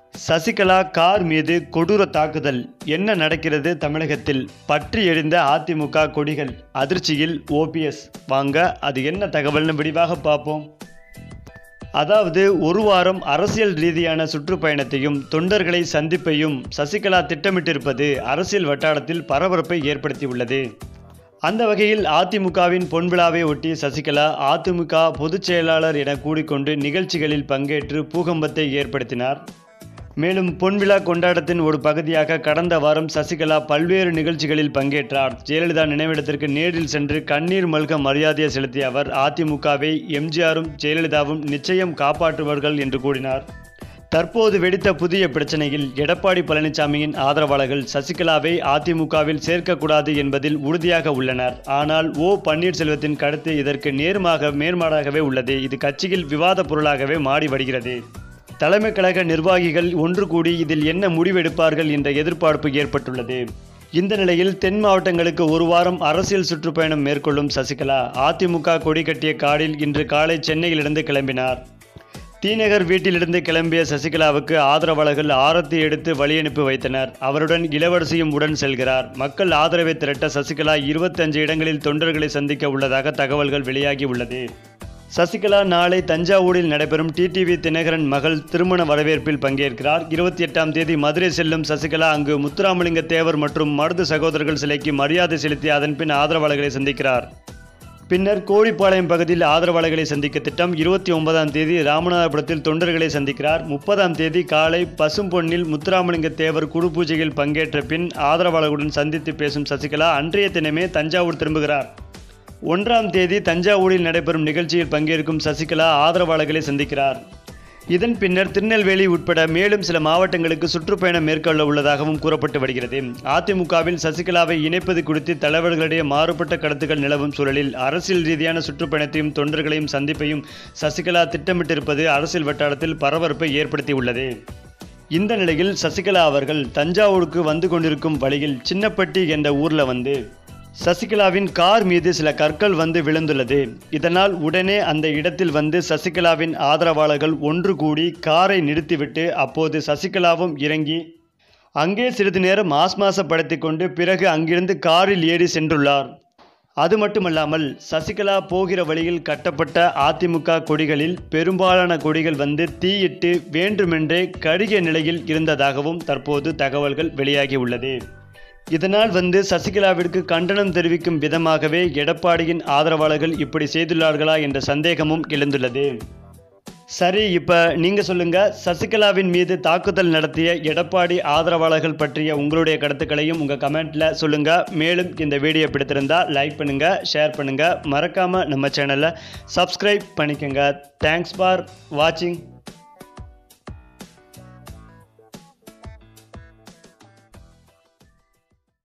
Sasikala car மீது கொடூர தாக்குதல் என்ன நடக்கிறது தமிழகத்தில் பற்றி எரிந்த அதிமுக கொடிகள் அதிர்ச்சியில் ஓபிஎஸ் வாங்க அது என்ன தகவல்னு விரிவாக பார்ப்போம் அதாவது ஒரு வாரம் அரசியல் ரீதியான சுற்றுப்பயணத்தையும் தொண்டர்களை சந்திப்பையும் சசிகலா திட்டமிட்டிருப்பது அரசியல் வட்டாரத்தில் பரபரப்பை ஏற்படுத்தியுள்ளது அந்த வகையில் அதிமுகவின் பொன்விழாவை ஒட்டி சசிகலா அதிமுக பொதுச் செயலாளர் என கூடிக்கொண்டு நிகழ்ச்சிகளில் பங்கேற்று பூகம்பத்தை ஏற்படுத்தினார் மேலும் பொன்விழா கொண்டாட்டத்தின் ஒரு பகுதியாக கடந்த வாரம் சசிகலா பல்வேறு நிகழ்ச்சிகளில் பங்கேற்றார் ஜெயலலிதா நினைவிடத்திற்கு நேரில் சென்று கண்ணீர் மல்க மரியாதையை செலுத்திய அவர் அதிமுகவை எம்ஜிஆரும் ஜெயலலிதாவும் நிச்சயம் காப்பாற்றுவார்கள் என்று கூறினார் தற்போது வெடித்த புதிய பிரச்சனையில் எடப்பாடி பழனிசாமியின் ஆதரவாளர்கள் சசிகலாவை அதிமுகவில் சேர்க்கக்கூடாது என்பதில் உறுதியாக உள்ளனர் ஆனால் ஓ பன்னீர்செல்வத்தின் கருத்து இதற்கு நேர்மாக மேற்மாறாகவே உள்ளது இது கட்சியில் விவாத பொருளாகவே மாறி வருகிறது தலைமை கழக நிர்வாகிகள் ஒன்று கூடி இதில் என்ன முடிவெடுப்பார்கள் என்ற எதிர்பார்ப்பு ஏற்பட்டுள்ளது இந்த நிலையில் தென் மாவட்டங்களுக்கு ஒரு வாரம் அரசியல் சுற்றுப்பயணம் மேற்கொள்ளும் சசிகலா அதிமுக கொடி கட்டிய காரில் இன்று காலை சென்னையிலிருந்து கிளம்பினார் தீநகர் வீட்டிலிருந்து கிளம்பிய சசிகலாவுக்கு ஆதரவாளர்கள் ஆரத்தி எடுத்து வழியனுப்பி வைத்தனர் அவருடன் இளவரசியும் உடன் செல்கிறார் மக்கள் ஆதரவை திரட்ட சசிகலா இருபத்தஞ்சு இடங்களில் தொண்டர்களை சந்திக்க உள்ளதாக தகவல்கள் வெளியாகி உள்ளது சசிகலா நாளை தஞ்சாவூரில் நடைபெறும் டிடிவி தினகரன் மகள் திருமண வரவேற்பில் பங்கேற்கிறார் இருபத்தி எட்டாம் தேதி மதுரை செல்லும் சசிகலா அங்கு முத்துராமலிங்க தேவர் மற்றும் மருது சகோதரர்கள் சிலைக்கு மரியாதை செலுத்தி அதன்பின் ஆதரவாளர்களை சந்திக்கிறார் பின்னர் கோழிப்பாளையம் பகுதியில் ஆதரவாளர்களை சந்திக்க திட்டம் இருபத்தி ஒன்பதாம் தேதி ராமநாதபுரத்தில் தொண்டர்களை சந்திக்கிறார் முப்பதாம் தேதி காலை பசும்பொன்னில் முத்துராமலிங்க தேவர் குரு பூஜையில் பங்கேற்ற பின் ஆதரவாளர்களுடன் சந்தித்து பேசும் சசிகலா அன்றைய தினமே தஞ்சாவூர் திரும்புகிறார் ஒன்றாம் தேதி தஞ்சாவூரில் நடைபெறும் நிகழ்ச்சியில் பங்கேற்கும் சசிகலா ஆதரவாளர்களை சந்திக்கிறார் இதன் பின்னர் திருநெல்வேலி உட்பட மேலும் சில மாவட்டங்களுக்கு சுற்றுப்பயணம் மேற்கொள்ள உள்ளதாகவும் கூறப்பட்டு வருகிறது அதிமுகவில் சசிகலாவை இணைப்பது குறித்து தலைவர்களிடையே மாறுபட்ட கருத்துக்கள் நிலவும் சூழலில் அரசியல் ரீதியான சுற்றுப்பயணத்தையும் தொண்டர்களையும் சந்திப்பையும் சசிகலா திட்டமிட்டிருப்பது அரசியல் வட்டாரத்தில் பரபரப்பை ஏற்படுத்தியுள்ளது இந்த நிலையில் சசிகலா அவர்கள் தஞ்சாவூருக்கு வந்து கொண்டிருக்கும் வழியில் சின்னப்பட்டி என்ற ஊர்ல வந்து சசிகலாவின் கார் மீது சில கற்கள் வந்து விழுந்துள்ளது இதனால் உடனே அந்த இடத்தில் வந்து சசிகலாவின் ஆதரவாளர்கள் ஒன்று கூடி காரை நிறுத்திவிட்டு அப்போது சசிகலாவும் இறங்கி அங்கே சிறிது நேரம் ஆஸ்மாசப்படுத்தி கொண்டு பிறகு அங்கிருந்து காரில் ஏறி சென்றுள்ளார் அது மட்டுமல்லாமல் சசிகலா போகிற வழியில் கட்டப்பட்ட அதிமுக கொடிகளில் பெரும்பாலான கொடிகள் வந்து தீயிட்டு வேண்டுமென்றே கருகிய நிலையில் இருந்ததாகவும் தற்போது தகவல்கள் வெளியாகியுள்ளது இதனால் வந்து சசிகலாவிற்கு கண்டனம் தெரிவிக்கும் விதமாகவே எடப்பாடியின் ஆதரவாளர்கள் இப்படி செய்துள்ளார்களா என்ற சந்தேகமும் எழுந்துள்ளது சரி இப்போ நீங்கள் சொல்லுங்கள் சசிகலாவின் மீது தாக்குதல் நடத்திய எடப்பாடி ஆதரவாளர்கள் பற்றிய உங்களுடைய கருத்துக்களையும் உங்கள் கமெண்ட்டில் சொல்லுங்கள் மேலும் இந்த வீடியோ பிடித்திருந்தால் லைக் பண்ணுங்கள் ஷேர் பண்ணுங்கள் மறக்காமல் நம்ம சேனலை சப்ஸ்கிரைப் பண்ணிக்கோங்க தேங்க்ஸ் ஃபார் வாட்சிங்